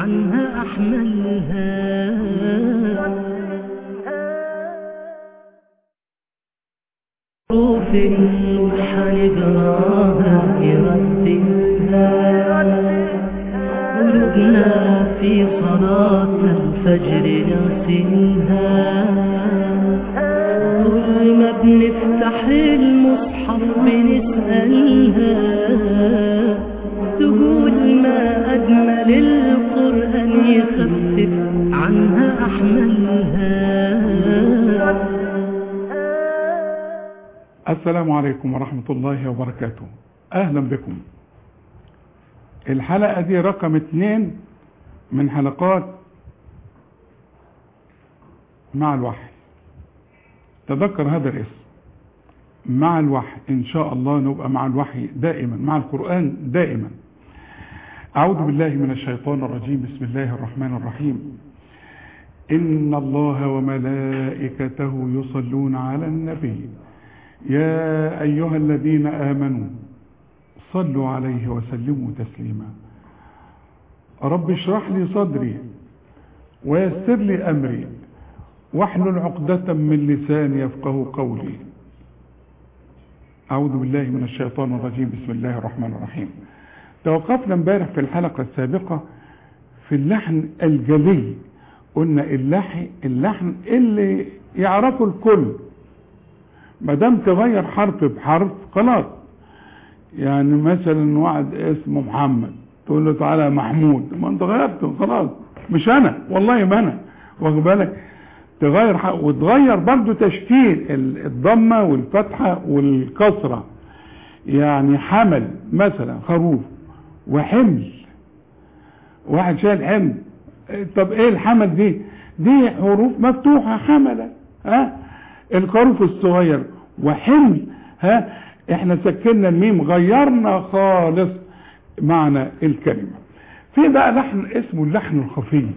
عنها أحملها حروف النور حنقراها يرتلها قلوبنا في صلاة الفجر نغسلها كل ما بنفتح المصحف بنسألها تقول ما أجمل القرآن يخفف عنها أحملها السلام عليكم ورحمة الله وبركاته أهلا بكم الحلقة دي رقم اتنين من حلقات مع الوحي تذكر هذا الاسم مع الوحي إن شاء الله نبقى مع الوحي دائما مع القرآن دائما أعوذ بالله من الشيطان الرجيم بسم الله الرحمن الرحيم إن الله وملائكته يصلون على النبي يا أيها الذين آمنوا صلوا عليه وسلموا تسليما رب اشرح لي صدري ويسر لي أمري واحلل عقدة من لساني يفقه قولي أعوذ بالله من الشيطان الرجيم بسم الله الرحمن الرحيم توقفنا امبارح في الحلقة السابقة في اللحن الجلي قلنا اللحن اللحن اللي يعرفه الكل ما دام تغير حرف بحرف خلاص يعني مثلا واحد اسمه محمد تقول له تعالى محمود ما انت غيرته خلاص مش انا والله ما انا واخد بالك تغير حق وتغير برضو تشكيل الضمه والفتحه والكسره يعني حمل مثلا خروف وحمل واحد شايل حمل طب ايه الحمل دي دي حروف مفتوحه حمله ها الخروف الصغير وحمل ها احنا سكننا الميم غيرنا خالص معنى الكلمة في بقى لحن اسمه اللحن الخفي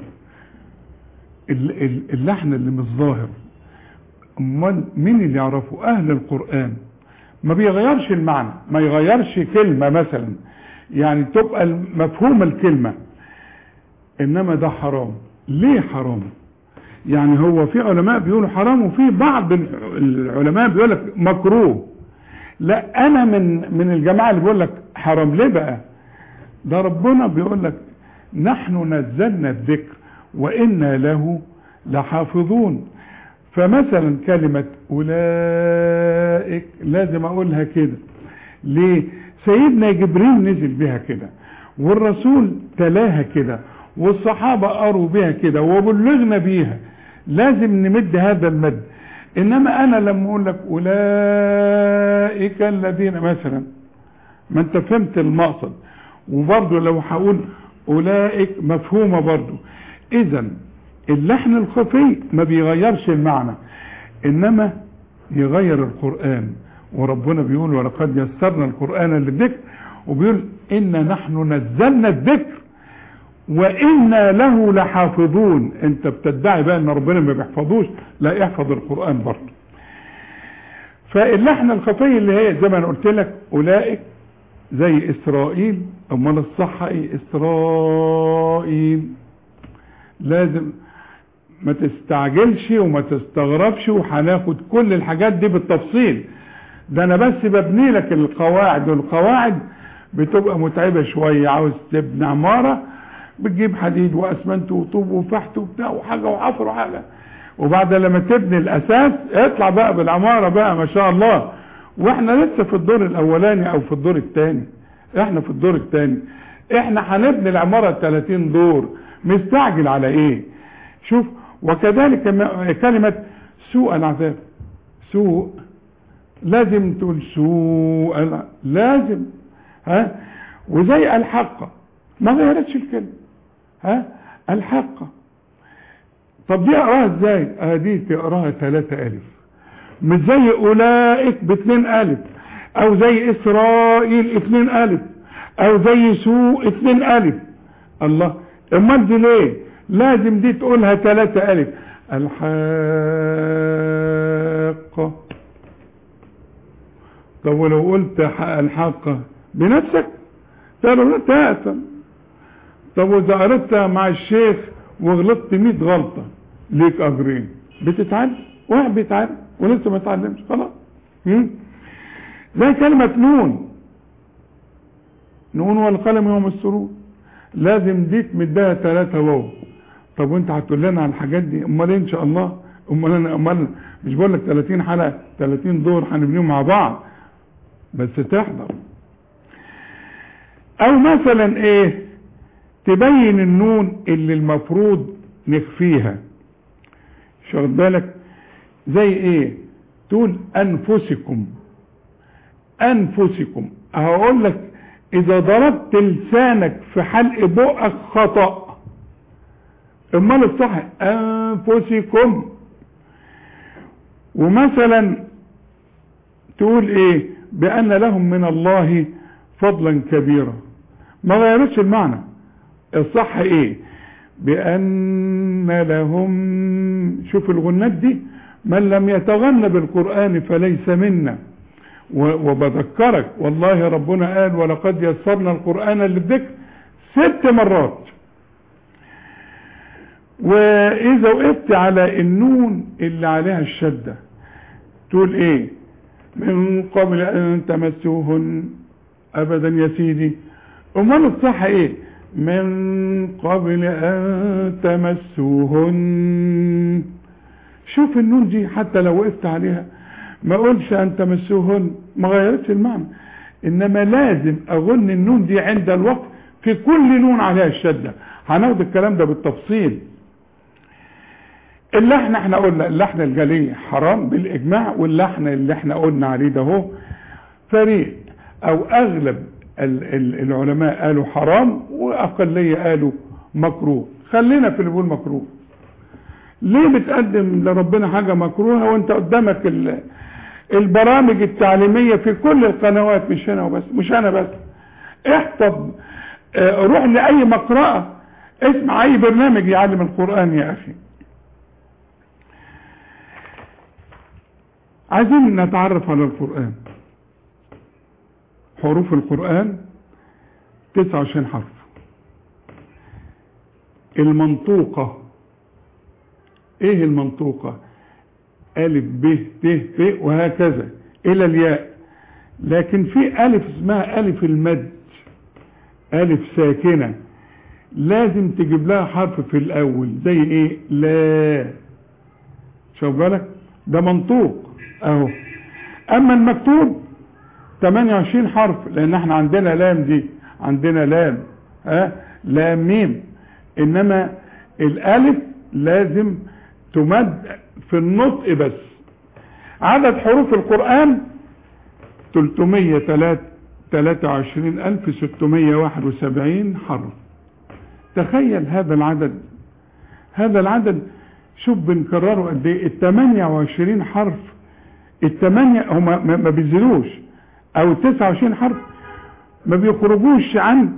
اللحن اللي مش ظاهر امال مين اللي يعرفه اهل القرآن ما بيغيرش المعنى ما يغيرش كلمة مثلا يعني تبقى مفهوم الكلمة انما ده حرام ليه حرام يعني هو في علماء بيقولوا حرام وفي بعض العلماء بيقول لك مكروه لا انا من من الجماعه اللي بيقول لك حرام ليه بقى ده ربنا بيقول لك نحن نزلنا الذكر وانا له لحافظون فمثلا كلمة أولئك لازم أقولها كده ليه سيدنا جبريل نزل بها كده والرسول تلاها كده والصحابة قروا بها كده وبلغنا بيها لازم نمد هذا المد انما انا لما اقول لك اولئك الذين مثلا ما انت فهمت المقصد وبرضه لو هقول اولئك مفهومة برضه اذا اللحن الخفي ما بيغيرش المعنى انما يغير القرآن وربنا بيقول ولقد يسرنا القرآن للذكر وبيقول إنا نحن نزلنا الذكر وإنا له لحافظون انت بتدعي بقى ان ربنا ما بيحفظوش لا يحفظ القرآن برضه فاللحن الخفي اللي هي زي ما انا قلت لك اولئك زي اسرائيل امال الصح ايه اسرائيل لازم ما تستعجلش وما تستغربش وهناخد كل الحاجات دي بالتفصيل ده انا بس ببني لك القواعد والقواعد بتبقى متعبة شوية عاوز تبني عمارة بتجيب حديد واسمنت وطوب وفحت وبتاع وحاجة وحفر وحاجة وبعد لما تبني الاساس اطلع بقى بالعمارة بقى ما شاء الله واحنا لسه في الدور الاولاني او في الدور الثاني احنا في الدور الثاني احنا هنبني العمارة 30 دور مستعجل على ايه شوف وكذلك كلمة سوء العذاب سوء لازم تقول سوء لازم ها وزي الحق ما غيرتش الكلمة ها الحق طب دي اقراها ازاي اه دي تقراها ثلاثة الف مش زي اولئك باثنين الف او زي اسرائيل اثنين الف او زي سوء اثنين الف الله امال دي ليه لازم دي تقولها ثلاثة الف الحاقة طب ولو قلت الحاقة بنفسك ترى تأثم طب واذا قريتها مع الشيخ وغلطت 100 غلطة ليك اجرين بتتعلم واحد بيتعلم ولسه ما اتعلمش خلاص هم؟ زي كلمة نون نون والقلم يوم السرور لازم دي تمدها ثلاثة واو طب وانت هتقول لنا على الحاجات دي امال ايه ان شاء الله امال انا امال مش بقول لك 30 حلقة 30 دور هنبنيهم مع بعض بس تحضر او مثلا ايه تبين النون اللي المفروض نخفيها مش واخد بالك زي ايه تقول انفسكم انفسكم هقول لك اذا ضربت لسانك في حلق بقك خطأ امال الصح انفسكم ومثلا تقول ايه بان لهم من الله فضلا كبيرا ما غيرتش المعنى الصح ايه بان لهم شوف الغنات دي من لم يتغنى بالقرآن فليس منا وبذكرك والله ربنا قال ولقد يسرنا القرآن للذكر ست مرات واذا وقفت على النون اللي عليها الشدة تقول ايه من قبل ان تمسوهن ابدا يا سيدي امال الصح ايه من قبل ان تمسوهن شوف النون دي حتى لو وقفت عليها ما اقولش ان تمسوهن ما غيرتش المعنى انما لازم اغن النون دي عند الوقت في كل نون عليها الشدة هناخد الكلام ده بالتفصيل اللحن احنا قلنا اللحن الجلي حرام بالاجماع واللحن اللي احنا قلنا عليه ده هو فريق او اغلب ال ال العلماء قالوا حرام واقلية قالوا مكروه خلينا في اللي بيقول مكروه ليه بتقدم لربنا حاجة مكروهة وانت قدامك ال البرامج التعليمية في كل القنوات مش هنا وبس مش انا بس احفظ اه روح لأي مقرأة اسمع اي برنامج يعلم القرآن يا اخي عايزين نتعرف على القرآن حروف القرآن 29 حرف المنطوقة ايه المنطوقة الف ب ت ف وهكذا الى الياء لكن في الف اسمها الف المد الف ساكنة لازم تجيب لها حرف في الاول زي ايه لا شوف بالك ده منطوق اهو اما المكتوب 28 حرف لان احنا عندنا لام دي عندنا لام ها لام ميم انما الالف لازم تمد في النطق بس عدد حروف القرآن 323671 حرف تخيل هذا العدد هذا العدد شوف بنكرره قد ايه ال 28 حرف الثمانية هم ما بيزيدوش او ال 29 حرف ما بيخرجوش عن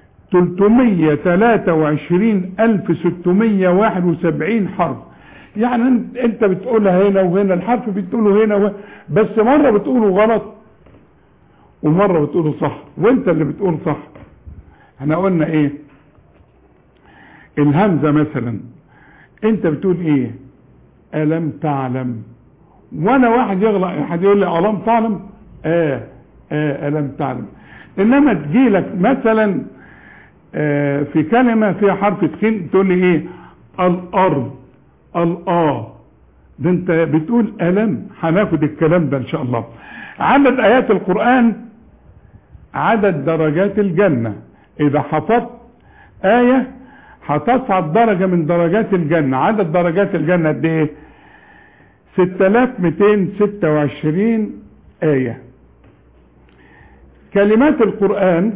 323671 حرف يعني انت بتقولها هنا وهنا الحرف بتقوله هنا وهنا بس مرة بتقوله غلط ومرة بتقوله صح وانت اللي بتقول صح احنا قلنا ايه الهمزة مثلا انت بتقول ايه ألم تعلم وانا واحد يغلط حد يقول لي ألم تعلم اه اه ألم تعلم انما تجيلك مثلا آه في كلمة فيها حرف تخين تقول لي ايه الارض الآ ده انت بتقول ألم هناخد الكلام ده ان شاء الله عدد ايات القرآن عدد درجات الجنة اذا حفظت آية هتصعد درجة من درجات الجنة عدد درجات الجنة قد ايه 6226 آية كلمات القرآن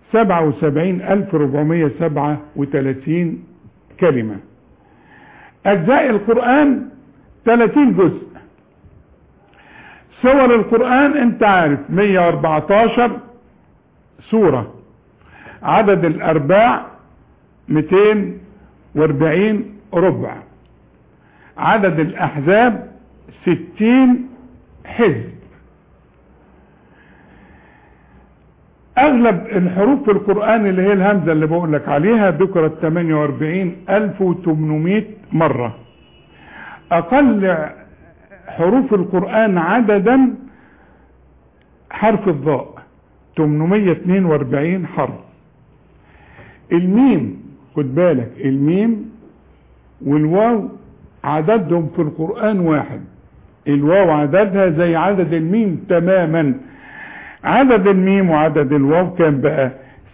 77437 كلمة أجزاء القرآن 30 جزء سور القرآن انت عارف 114 سورة عدد الأرباع 240 ربع عدد الأحزاب 60 حزب اغلب الحروف في القرآن اللي هي الهمزة اللي بقول لك عليها ذكرت 48800 مرة اقل حروف القرآن عددا حرف الضاء 842 حرف الميم خد بالك الميم والواو عددهم في القرآن واحد الواو عددها زي عدد الميم تماما عدد الميم وعدد الواو كان بقى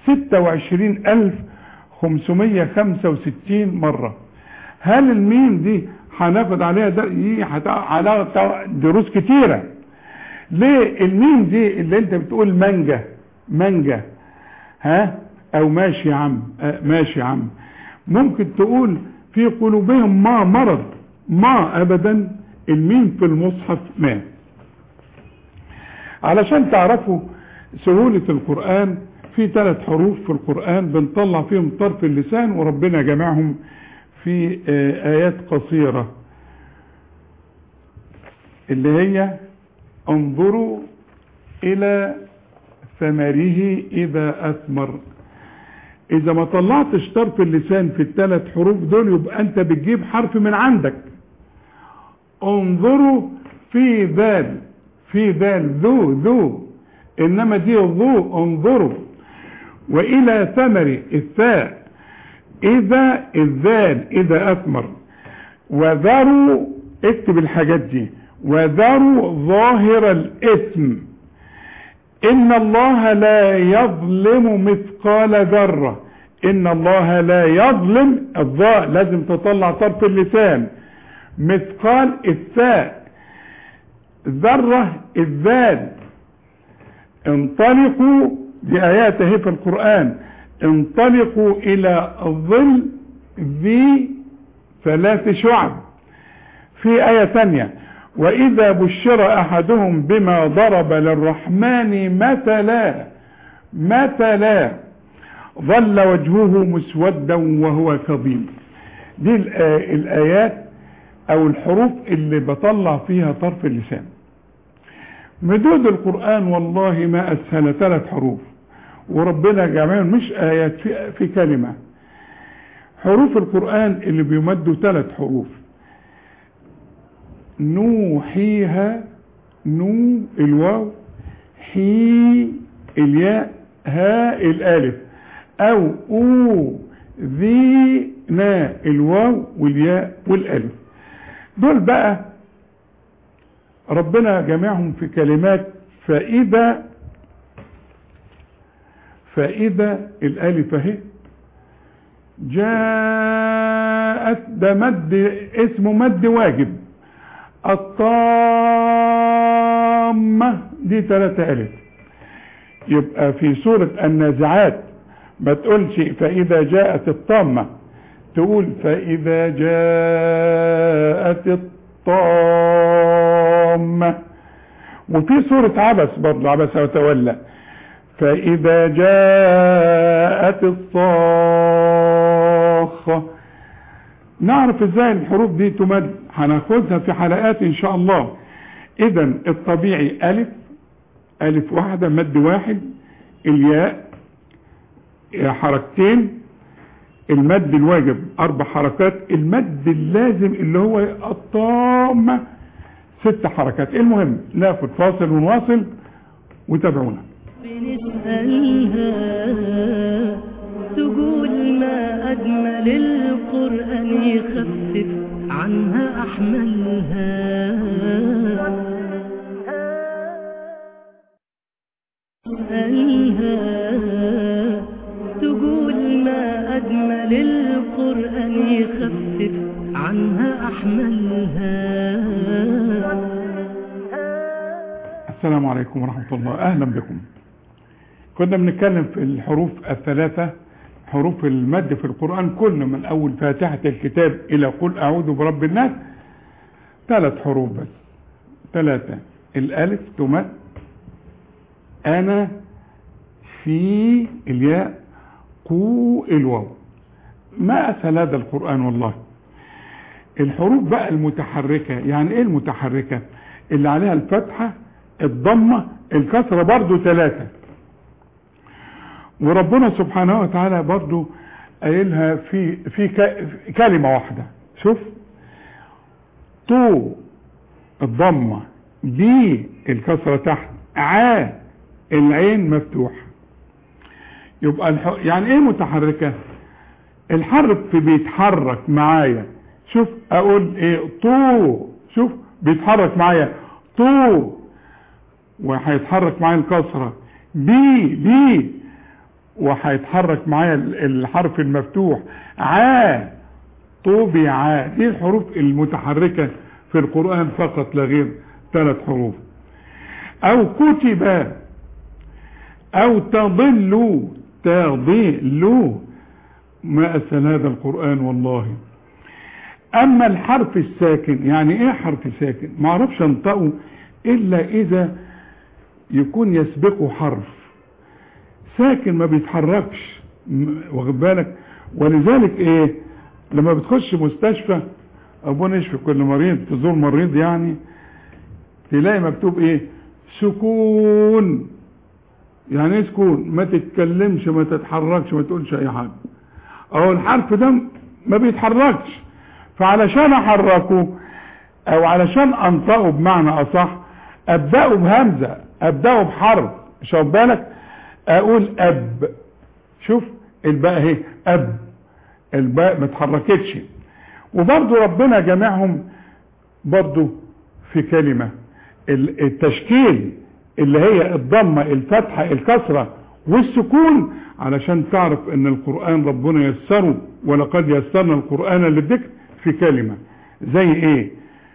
26565 مرة هل الميم دي هناخد عليها دي عليها دروس كتيرة ليه الميم دي اللي انت بتقول منجة منجة ها او ماشي يا عم آه ماشي يا عم ممكن تقول في قلوبهم ما مرض ما ابدا الميم في المصحف ما علشان تعرفوا سهولة القرآن في ثلاث حروف في القرآن بنطلع فيهم طرف اللسان وربنا جمعهم في آيات قصيرة اللي هي انظروا إلى ثمره إذا أثمر إذا ما طلعتش طرف اللسان في الثلاث حروف دول يبقى أنت بتجيب حرف من عندك انظروا في ذال في ذال ذو ذو إنما دي ذو انظروا وإلى ثمر الثاء إذا الذال إذا أثمر وذروا اكتب الحاجات دي وذروا ظاهر الاسم إن الله لا يظلم مثقال ذرة إن الله لا يظلم الظاء لازم تطلع طرف اللسان مثقال الثاء ذرة الذال انطلقوا دي آيات اهي في القرآن انطلقوا إلى الظل ذي ثلاث شعب في آية ثانية وإذا بشر أحدهم بما ضرب للرحمن مثلا مثلا ظل وجهه مسودا وهو كظيم دي الآيات أو الحروف اللي بطلع فيها طرف اللسان مدود القرآن والله ما أسهل ثلاث حروف وربنا جمعهم مش آيات في, في كلمة حروف القرآن اللي بيمدوا ثلاث حروف نوحيها نو الواو حي الياء ها الالف او او ذي نا الواو والياء والالف دول بقى ربنا جمعهم في كلمات فإذا فإذا الألف اهي جاءت ده مد اسمه مد واجب الطامة دي ثلاثة ألف يبقى في سورة النازعات ما تقولش فإذا جاءت الطامة تقول فإذا جاءت الطامة وفي سورة عبس برضه عبس وتولى فإذا جاءت الصاخة نعرف ازاي الحروف دي تمد هناخدها في حلقات ان شاء الله اذا الطبيعي الف الف واحدة مد واحد الياء حركتين المد الواجب اربع حركات المد اللازم اللي هو الطامة ست حركات المهم ناخد فاصل ونواصل وتابعونا بنسألها تقول ما أجمل القرآن يخفف عنها أحملها اسألها تقول ما أجمل القرآن يخفف عنها أحملها السلام عليكم ورحمة الله أهلا بكم كنا بنتكلم في الحروف الثلاثة حروف المد في القرآن كل من أول فاتحة الكتاب إلى قل أعوذ برب الناس ثلاث حروف بس ثلاثة الألف تمد أنا في الياء قو الواو ما أسهل هذا القرآن والله الحروف بقى المتحركة يعني إيه المتحركة اللي عليها الفتحة الضمة الكسرة برضو ثلاثة وربنا سبحانه وتعالى برضو قايلها في في ك- كلمة واحدة شوف طو الضمة دي الكسرة تحت ع العين مفتوحة يبقى الح... يعني ايه متحركة الحرف بيتحرك معايا شوف اقول ايه طو شوف بيتحرك معايا طو وهيتحرك معايا الكسرة بي بي وهيتحرك معايا ال- الحرف المفتوح ع طوبي ع دي الحروف المتحركة في القرآن فقط لا غير ثلاث حروف او كتب او تضلوا تضلوا ما اسهل هذا القرآن والله اما الحرف الساكن يعني ايه حرف ساكن ما اعرفش انطقه الا اذا يكون يسبقه حرف ساكن ما بيتحركش م- واخد بالك ولذلك ايه لما بتخش مستشفى ابونا يشفي كل مريض تزور مريض يعني تلاقي مكتوب ايه سكون يعني ايه سكون ما تتكلمش ما تتحركش ما تقولش اي حاجه اهو الحرف ده ما بيتحركش فعلشان احركه او علشان انطقه بمعنى اصح ابداه بهمزه ابداه بحرف مش واخد بالك اقول اب شوف الباء اهي اب الباء ما اتحركتش وبرضه ربنا جمعهم برضه في كلمه ال- التشكيل اللي هي الضمه الفتحه الكسره والسكون علشان تعرف ان القران ربنا يسره ولقد يسرنا القران للذكر في كلمه زي ايه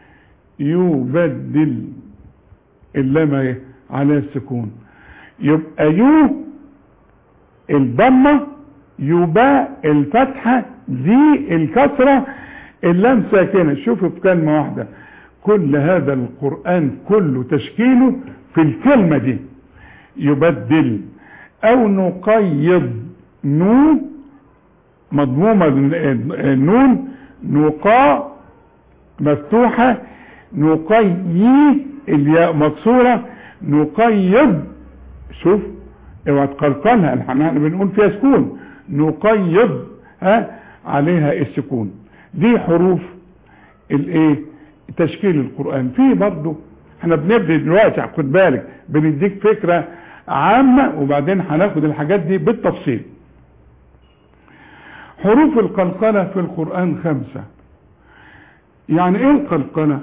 يبدل اللام ايه على السكون يبقى يو الضمه يباء الفتحه ذي الكسره اللام ساكنه شوفوا في كلمه واحده كل هذا القران كله تشكيله في الكلمه دي يبدل او نقيض نو مضمومه النون نقا مفتوحه نقيي الياء مكسوره نقيض شوف اوعى تقلقلها احنا بنقول فيها سكون نقيض ها عليها السكون دي حروف الايه تشكيل القران في برضه احنا بنبدا دلوقتي خد بالك بنديك فكره عامه وبعدين هناخد الحاجات دي بالتفصيل حروف القلقله في القران خمسه يعني ايه القلقله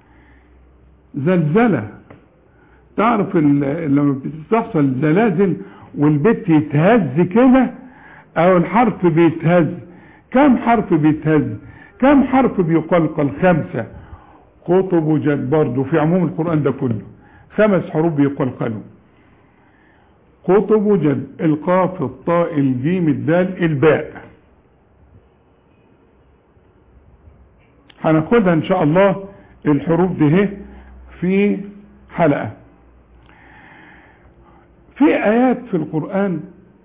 زلزله تعرف ال- لما بتحصل زلازل والبيت يتهز كده او الحرف بيتهز كم حرف بيتهز كم حرف بيقلقل خمسة قطب وجد برضه في عموم القرآن ده كله خمس حروف بيقلقلوا قطب وجد القاف الطاء الجيم الدال الباء هناخدها ان شاء الله الحروف دي اهي في حلقة في ايات في القرآن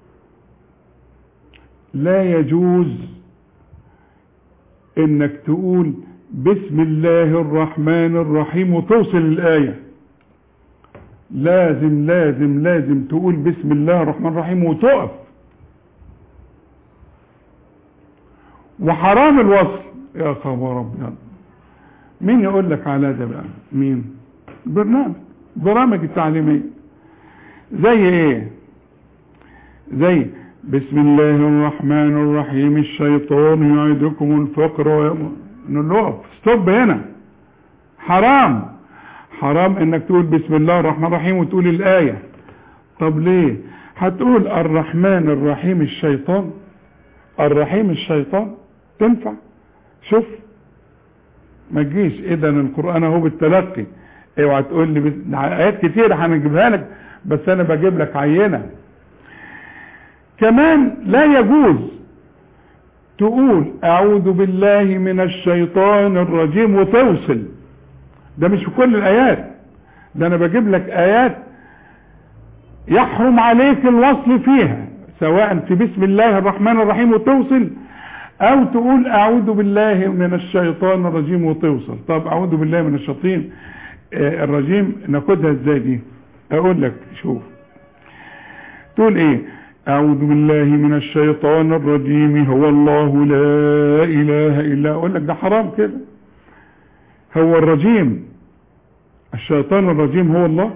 لا يجوز انك تقول بسم الله الرحمن الرحيم وتوصل الآية لازم لازم لازم تقول بسم الله الرحمن الرحيم وتقف وحرام الوصل يا خبر ابيض مين يقول لك على ده بقى مين برنامج برامج التعليمية زي ايه زي بسم الله الرحمن الرحيم الشيطان يعدكم الفقر ويأمر نقول له اقف ستوب هنا حرام حرام انك تقول بسم الله الرحمن الرحيم وتقول الآية طب ليه هتقول الرحمن الرحيم الشيطان الرحيم الشيطان تنفع شوف ما تجيش اذا القرآن اهو بالتلقي اوعى تقول لي بس... ايات كتير هنجيبها لك بس انا بجيب لك عينه كمان لا يجوز تقول اعوذ بالله من الشيطان الرجيم وتوصل ده مش في كل الايات ده انا بجيب لك ايات يحرم عليك الوصل فيها سواء في بسم الله الرحمن الرحيم وتوصل او تقول اعوذ بالله من الشيطان الرجيم وتوصل طب اعوذ بالله من الشيطان آه، الرجيم ناخدها ازاي دي اقول لك شوف تقول ايه أعوذ بالله من الشيطان الرجيم هو الله لا إله إلا أقول لك ده حرام كده هو الرجيم الشيطان الرجيم هو الله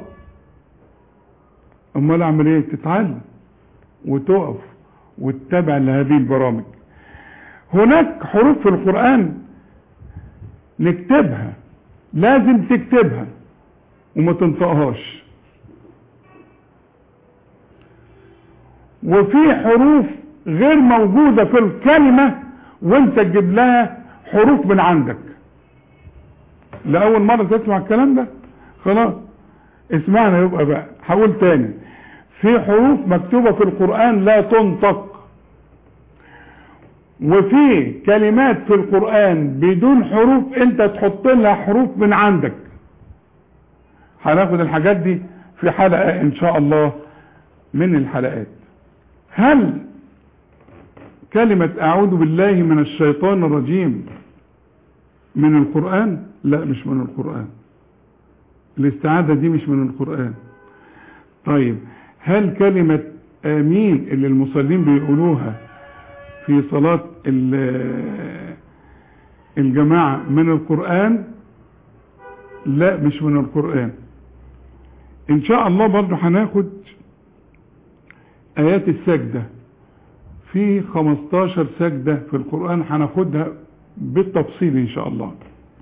امال اعمل ايه تتعلم وتقف وتتابع لهذه البرامج هناك حروف في القرآن نكتبها لازم تكتبها وما تنطقهاش وفي حروف غير موجودة في الكلمة وانت تجيب لها حروف من عندك لأول مرة تسمع الكلام ده خلاص اسمعنا يبقى بقى حاول تاني في حروف مكتوبة في القرآن لا تنطق وفي كلمات في القرآن بدون حروف انت تحط لها حروف من عندك هناخد الحاجات دي في حلقة ان شاء الله من الحلقات هل كلمة اعوذ بالله من الشيطان الرجيم من القرآن لا مش من القرآن الاستعاذة دي مش من القرآن طيب هل كلمة آمين اللي المصلين بيقولوها في صلاة الجماعة من القرآن لا مش من القرآن ان شاء الله برضو هناخد ايات السجدة في 15 سجدة في القرآن هناخدها بالتفصيل ان شاء الله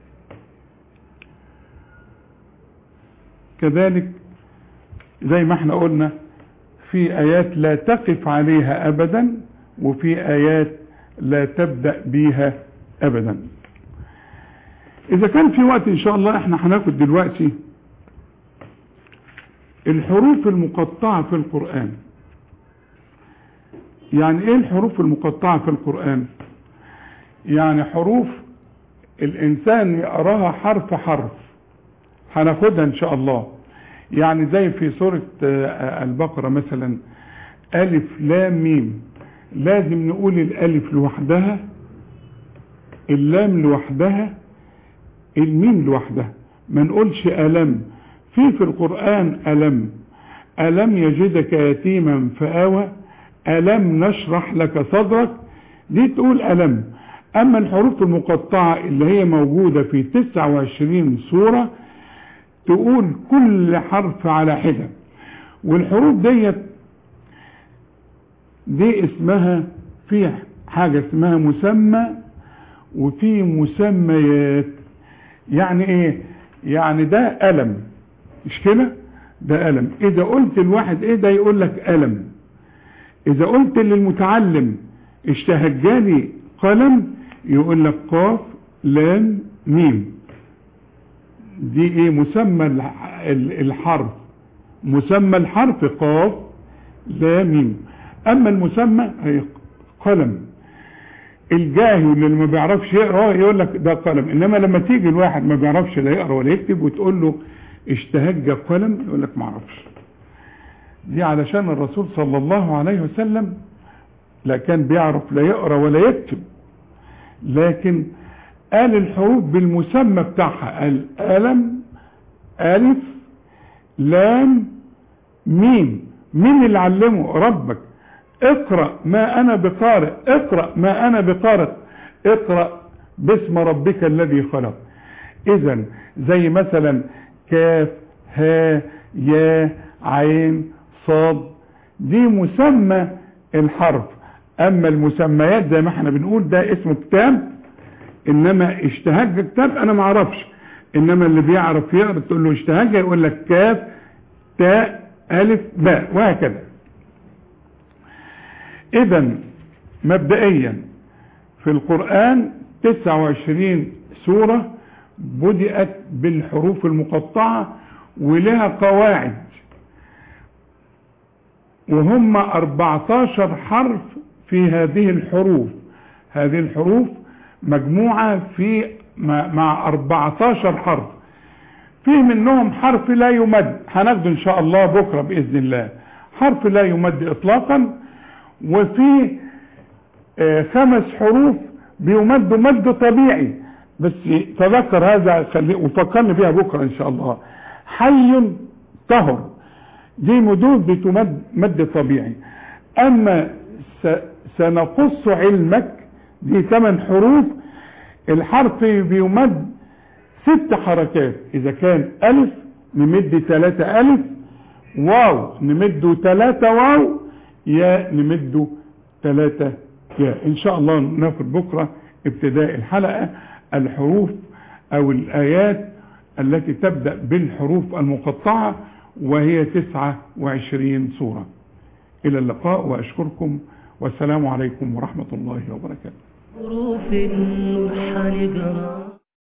كذلك زي ما احنا قلنا في ايات لا تقف عليها ابدا وفي ايات لا تبدأ بيها ابدا اذا كان في وقت ان شاء الله احنا هناخد دلوقتي الحروف المقطعة في القرآن يعني ايه الحروف المقطعة في القرآن يعني حروف الانسان يقراها حرف حرف هناخدها ان شاء الله يعني زي في سورة البقرة مثلا ألف لام ميم لازم نقول الألف لوحدها اللام لوحدها الميم لوحدها ما نقولش ألم في في القرآن ألم ألم يجدك يتيما فآوى ألم نشرح لك صدرك دي تقول ألم أما الحروف المقطعة اللي هي موجودة في 29 سورة تقول كل حرف على حدة والحروف ديت دي اسمها في حاجة اسمها مسمى وفي مسميات يعني ايه يعني ده ألم مش كده ده ألم اذا قلت الواحد ايه ده يقول لك ألم اذا قلت للمتعلم اشتهجالي قلم يقول لك قاف لام ميم دي ايه مسمى الحرف مسمى الحرف قاف لام ميم اما المسمى هي قلم الجاهل اللي ما بيعرفش يقرا يقول لك ده قلم انما لما تيجي الواحد ما بيعرفش لا يقرا ولا يكتب وتقول له اشتهج قلم يقول لك ما اعرفش دي علشان الرسول صلى الله عليه وسلم لا كان بيعرف لا يقرا ولا يكتب لكن قال الحروف بالمسمى بتاعها قال ألم ألف لام ميم مين اللي علمه ربك اقرأ ما أنا بقارئ اقرأ ما أنا بقارئ اقرأ باسم ربك الذي خلق إذا زي مثلا كاف ها يا عين صاد دي مسمى الحرف أما المسميات زي ما احنا بنقول ده اسم كتاب انما اشتهج كتاب انا ما اعرفش انما اللي بيعرف يقرا تقول له اشتهج يقول لك كاف تاء الف باء وهكذا اذا مبدئيا في القرآن 29 سورة بدأت بالحروف المقطعة ولها قواعد وهم 14 حرف في هذه الحروف هذه الحروف مجموعة في مع 14 حرف في منهم حرف لا يمد هناخده ان شاء الله بكرة بإذن الله حرف لا يمد اطلاقا وفي خمس حروف بيمد مد طبيعي بس تذكر هذا وفكرني بيها بكرة ان شاء الله حي طهر دي مدود بتمد مد طبيعي اما س- سنقص علمك دي ثمان حروف الحرف بيمد ست حركات اذا كان الف نمد ثلاثة الف واو نمده ثلاثة واو يا نمده ثلاثة يا ان شاء الله ناخد بكرة ابتداء الحلقة الحروف او الايات التي تبدأ بالحروف المقطعة وهي تسعة وعشرين سورة الى اللقاء واشكركم والسلام عليكم ورحمة الله وبركاته حروف النور حنجرى